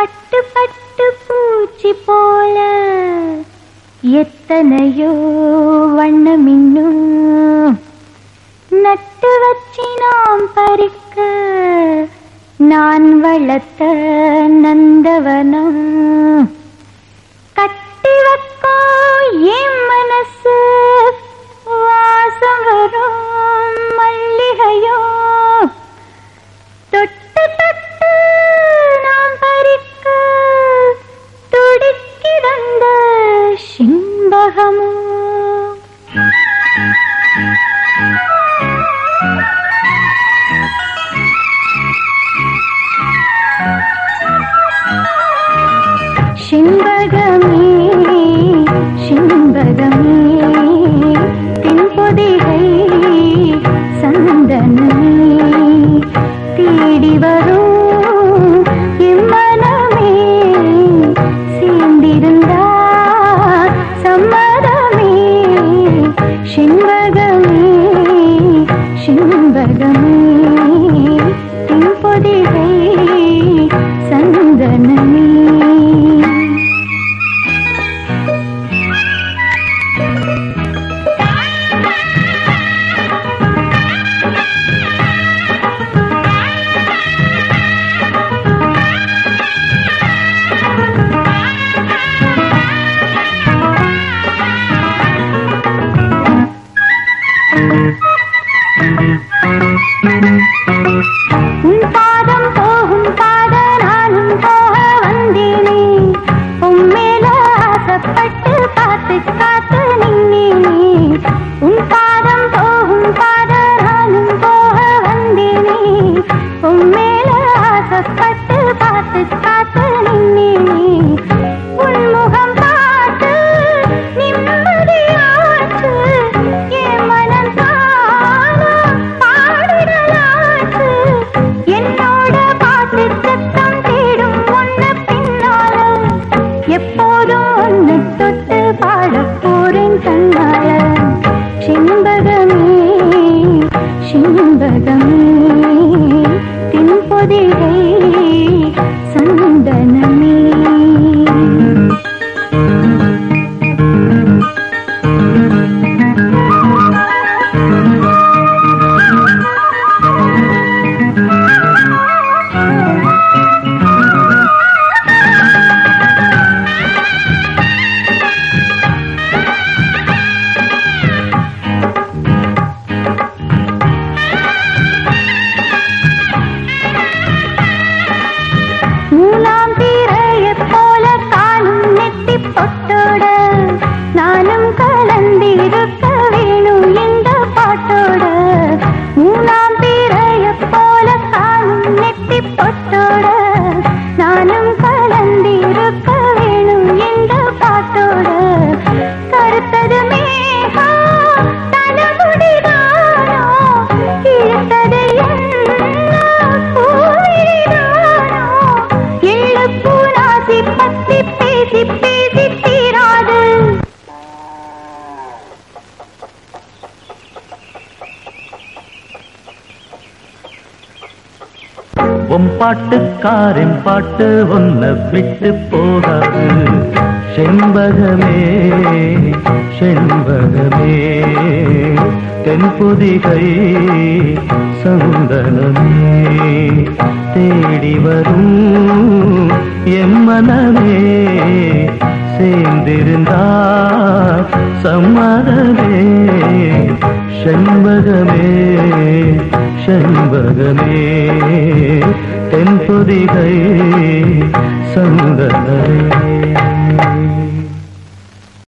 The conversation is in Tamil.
பட்டு பட்டு பூச்சி போல எத்தனையோ வண்ணம் இன்னும் நட்டு வச்சி நாம் பறிக்க நான் வளர்த்த நந்தவனம் கட்டி வைக்கோ என் மனசு வாசம் வரும் மல்லிகையோ தொட்டு தொட்டு நாம் பறிக்க துடிக்கிறந்த சிம்பகமோ சிம்பகமே சிம்பகமே தென்பொதிகை சந்தனமே தேடி வரும் இம்மனமே சேர்ந்திருந்தா சம்மதமே சிம்பகமே சிம்பகமே தென்பொதிகை சந்தனமே உன் பாதம் போகும் பாத நானும் போக வந்தேனே உன் மேல ஆசைப்பட்டு பார்த்து காத்து நின்னேனே உன் பாதம் போகும் பாத நானும் போக வந்தேனே உன் மேல ஆசைப்பட்டு பார்த்து காத்து நின்னேனே உன் முகம் பார்த்து நிம்மதியாச்சு என் மனம் தானா பாடிடலாச்சு என்னோட பாட்டு சத்தம் தேடும் ஒன்ன பின்னால எப்போதும் ஒன்னு தொட்டு பாட போறேன் கண்ணால சிம்பகமே சிம்பகமே தென்பொதிகை சந்தனமே மூலாம் தீரையைப் போல காலும் நெட்டி பொட்டோட நானும் கலந்திருக்க வேணும் இந்த பாட்டோட மூலாம் தீரையைப் போல காலும் நெட்டி பொட்டோட நானும் கலந்திருக்க வேணும் இந்த பாட்டோட கருத்தது மேகம் தலைமுடிதானோ இழுத்தது என்ன பூவிதானோ எள்ளுப்பூ நாசி பத்தி பேசி பேசி தீராது உன் பாட்டுக்காரன் பாட்டு உன்னை விட்டு போகாது செண்பகமே செண்பகமே தென்புதிகை சந்தனமே தேடி வரும் எம்மனமே சேர்ந்திருந்தா சம்மதமே செண்பகமே செண்பகமே தென்பொதிகை சந்தனமே